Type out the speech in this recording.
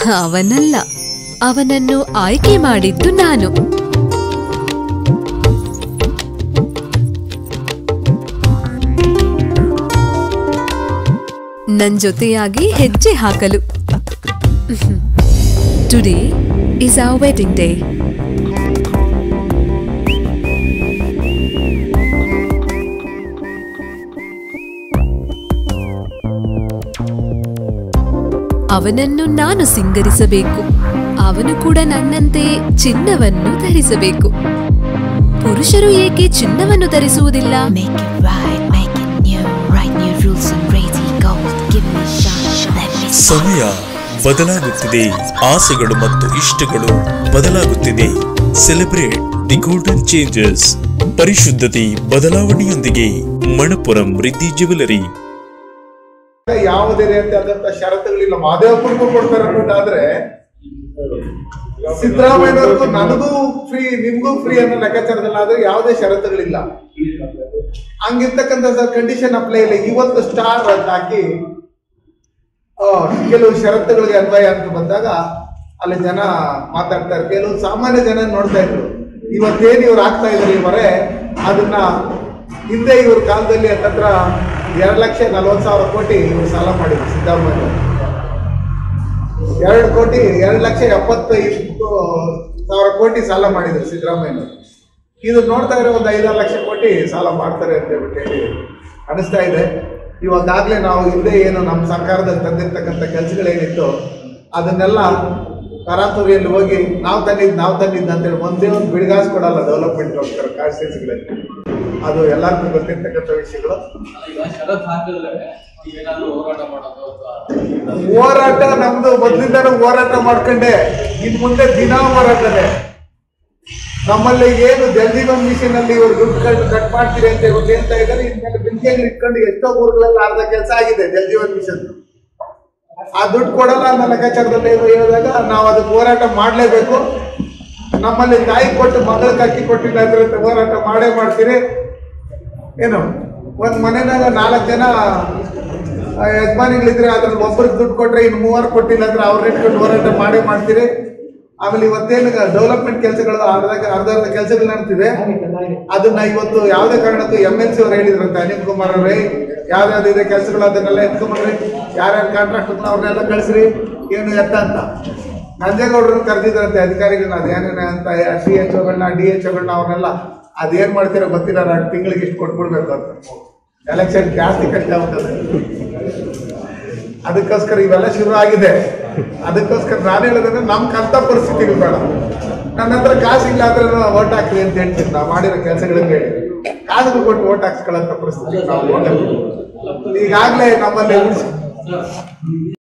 ಅವನಲ್ಲ ಅವನನ್ನು ಆಯ್ಕೆ ಮಾಡಿದ್ದು ನಾನು ನನ್ ಜೊತೆಯಾಗಿ ಹೆಜ್ಜೆ ಹಾಕಲು today is our wedding day ಅವನನ್ನು ನಾನು ಸಿಂಗರಿಸಬೇಕು ಅವನು ಕೂಡ ನನ್ನಂತೆ ಚಿನ್ನವನ್ನು ಧರಿಸಬೇಕು ಪುರುಷರು ಏಕೆ ಚಿನ್ನವನ್ನು ಧರಿಸುವುದಿಲ್ಲ Make it right, make it new. Write new rules and ready gold. Give me shine, let me see. ಸಮಯ ಬದಲಾಗುತ್ತಿದೆ ಆಸೆಗಳು ಮತ್ತು ಇಷ್ಟಗಳು ಬದಲಾಗುತ್ತಿದೆ ಸೆಲೆಬ್ರೇಟ್ ದಿ ಗೋಲ್ಡನ್ ಚೇಂಜಸ್ ಪರಿಶುದ್ಧತೆ ಬದಲಾವಣೆಯೊಂದಿಗೆ ಮಣಪುರಂ ರಿದ್ದಿ ಜ್ಯುವೆಲರಿ ಯಾವುದೇ ರೀತಿಯಾದಂತ ಷರತ್ತುಗಳಿಲ್ಲ ಮಾದೇವಪ್ಪನಿಗೂ ಕೊಡ್ತಾರೆ ಅನ್ನೋದಾದ್ರೆ ಸಿದ್ದರಾಮಯ್ಯನವ್ರಿಗೂ ನನಗೂ ಫ್ರೀ ನಿಮ್ಗೂ ಫ್ರೀ ಅನ್ನೋ ಲೆಕ್ಕಾಚಾರದಲ್ಲಿ ಆದ್ರೆ ಯಾವುದೇ ಷರತ್ತುಗಳಿಲ್ಲ ಹಂಗಿರ್ತಕ್ಕಂಥ ಕಂಡೀಷನ್ ಅಪ್ಲೈ ಇಲ್ಲ ಇವತ್ತು ಸ್ಟಾರ್ ಅಂತ ಹಾಕಿ ಆ, ಕೆಲವು ಷರತ್ತುಗಳಿಗೆ ಅನ್ವಯ ಅಂತ ಬಂದಾಗ ಅಲ್ಲಿ ಜನ ಮಾತಾಡ್ತಾರೆ ಕೆಲವು ಸಾಮಾನ್ಯ ಜನ ನೋಡ್ತಾ ಇದ್ರು ಇವತ್ತೇನು ಇವ್ರು ಆಗ್ತಾ ಇದ್ದಾರೆ ಇವರೇ ಅದನ್ನ ಹಿಂದೆ ಇವ್ರ ಕಾಲದಲ್ಲಿ ಹತ್ತತ್ರ ಎರಡು ಲಕ್ಷ ನಲ್ವತ್ತು ಸಾವಿರ ಕೋಟಿ ಇವ್ರು ಸಾಲ ಮಾಡಿದ್ರು ಸಿದ್ದರಾಮಯ್ಯ ಎರಡು ಕೋಟಿ ಎರಡು ಲಕ್ಷ ಎಪ್ಪತ್ತೈದು ಸಾವಿರ ಕೋಟಿ ಸಾಲ ಮಾಡಿದ್ರು ಸಿದ್ದರಾಮಯ್ಯ ಇದು ನೋಡ್ತಾ ಇರೋ ಒಂದು ಐದಾರು ಲಕ್ಷ ಕೋಟಿ ಸಾಲ ಮಾಡ್ತಾರೆ ಅಂತ ಹೇಳ್ಬಿಟ್ಟು ಹೇಳಿ ಅನಿಸ್ತಾ ಇದೆ ಇವಾಗಾಗಲೇ ನಾವು ಹಿಂದೆ ಏನು ನಮ್ಮ ಸರ್ಕಾರದಲ್ಲಿ ತಂದಿರ್ತಕ್ಕಂಥ ಕೆಲಸಗಳೇನಿತ್ತು ಅದನ್ನೆಲ್ಲ ತರಾತುರಿಯಲ್ಲಿ ಹೋಗಿ ನಾವು ತಂದಿದ್ದು ನಾವು ತಂದಿದ್ದು ಅಂತೇಳಿ ಒಂದೇ ಒಂದು ಬಿಡಿಗಾಸು ಕೊಡಲ್ಲ ಡೆವಲಪ್ಮೆಂಟ್ಗೋಸ್ಕರ ಕಾನ್ಸ್ಟಿಟ್ಯೂನ್ಸಿಗಳಲ್ಲಿ ಅದು ಎಲ್ಲರಿಗೂ ಗೊತ್ತಿರ್ತಕ್ಕಂಥ ವಿಷಯಗಳು ಈಗ ಷರತ್ ಹಾಕಿದ್ರೆ ನೀವೇನಾದ್ರೂ ಹೋರಾಟ ಮಾಡೋದು ಅಥವಾ ಹೋರಾಟ ನಮ್ದು ಮೊದ್ಲಿಂದಾನು ಹೋರಾಟ ಮಾಡ್ಕೊಂಡೆ ಇನ್ ಮುಂದೆ ದಿನಾ ಹೋರಾಟನೇ ನಮ್ಮಲ್ಲಿ ಏನು ಜಲ್ಜೀವನ್ ಮಿಷನ್ ಅಲ್ಲಿ ಇವರು ದುಡ್ಡು ಕಟ್ ಕಟ್ ಮಾಡ್ತೀರಿ ಅಂತ ಇವ್ರು ಹೇಳ್ತಾ ಇದ್ದಾರೆ ಇನ್ಮೇಲೆ ಬಿಂದಿಗೆಗಳು ಇಟ್ಕೊಂಡು ಎಷ್ಟೋ ಊರುಗಳಲ್ಲಿ ಅರ್ಧ ಕೆಲಸ ಆಗಿದೆ ಜಲ್ಜೀವನ್ ಮಿಷನ್ ಆ ದುಡ್ಡು ಕೊಡಲ್ಲ ಅನ್ನೋ ಲೆಕ್ಕಾಚಾರದಲ್ಲಿ ಏನು ಹೇಳಿದಾಗ ನಾವು ಅದಕ್ಕೆ ಹೋರಾಟ ಮಾಡಲೇಬೇಕು ನಮ್ಮಲ್ಲಿ ತಾಯಿ ಕೊಟ್ಟು ಮಗಳಿಗೆ ಅಕ್ಕಿ ಕೊಟ್ಟಿಲ್ಲ ಅಂದ್ರೆ ಹೋರಾಟ ಮಾಡೇ ಮಾಡ್ತೀರಿ ಏನು ಒಂದ್ ಮನೆನಾಗ ನಾಲ್ಕು ಜನ ಆ, ಯಜಮಾನಿಗಳಿದ್ರೆ ಅದ್ರಲ್ಲಿ ಒಬ್ಬರಿಗೆ ದುಡ್ಡು ಕೊಟ್ರೆ ಇನ್ನು ಮೂವರು ಕೊಟ್ಟಿಲ್ಲ ಅಂದ್ರೆ ಅವ್ರ ಇಟ್ಕೊಂಡು ಹೋರಾಟ ಮಾಡೇ ಮಾಡ್ತೀರಿ ಆಮೇಲೆ ಇವತ್ತೇನು ಡೆವಲಪ್ಮೆಂಟ್ ಕೆಲಸಗಳು ಅರ್ಧ ಅರ್ಧ ಅರ್ಧ ಕೆಲಸಗಳು ನಡ್ತಿದೆ ಅದನ್ನ ಇವತ್ತು ಯಾವುದೇ ಕಾರಣಕ್ಕೂ ಎಮ್ ಎಲ್ ಸಿ ಅವ್ರು ಹೇಳಿದ್ರಂತೆ ಅನಿಲ್ ಕುಮಾರ್ ಅವರೇ ಯಾವ್ಯಾವ್ದು ಇದೆ ಕೆಲಸಗಳು ಅದನ್ನೆಲ್ಲ ಎತ್ಕೊಂಡ್ರಿ ಯಾರ್ಯಾರು ಕಾಂಟ್ರಾಕ್ಟ್ ಅವ್ರನ್ನೆಲ್ಲ ಕಳಿಸ್ರಿ ಏನು ಎತ್ತ ಅಂತ ನಂಜೇಗೌಡರನ್ನ ಕರೆದಿದ್ರಂತೆ ಅಧಿಕಾರಿಗಳನ್ನ ಅದೇನೇನ ಅಂತ ಸಿ ಎಚ್ ಓಗಳನ್ನ ಡಿ ಎಚ್ ಓಗಳನ್ನ ಅವ್ರನ್ನೆಲ್ಲ ಅದೇನ್ ಮಾಡ್ತೀರೋ ಗೊತ್ತಿಲ್ಲ ನಾನು ತಿಂಗಳಿಗೆ ಇಷ್ಟು ಕೊಟ್ಬಿಡ್ಬೇಕು ಅಂತ ಎಲೆಕ್ಷನ್ ಜಾಸ್ತಿ ಕಷ್ಟ ಆಗ್ತದೆ ಅದಕ್ಕೋಸ್ಕರ ಇವೆಲ್ಲ ಶುರು ಆಗಿದೆ ಅದಕ್ಕೋಸ್ಕರ ನಾನು ಹೇಳೋದಂದ್ರೆ ನಮ್ಮ ಕಷ್ಟ ಪರಿಸ್ಥಿತಿಗಳು ಬೇಡ ನನ್ನ ಹತ್ರ ಕಾಸಿಲ್ಲ ಆದ್ರೆ ಓಟ್ ಹಾಕ್ರಿ ಅಂತ ಹೇಳ್ತೀನಿ ನಾವು ಮಾಡಿರೋ ಕೆಲಸಗಳಿಗೆ ಹೇಳಿ ಕಾಸುಗಳು ಕೊಟ್ಟು ಓಟ್ ಹಾಕ್ಸ್ಕೊಳ್ಳೋಂಥ ಪರಿಸ್ಥಿತಿ ನಾವು ಓಟ್ ಈಗಾಗಲೇ ನಮ್ಮಲ್ಲಿ ಉಳಿಸಿ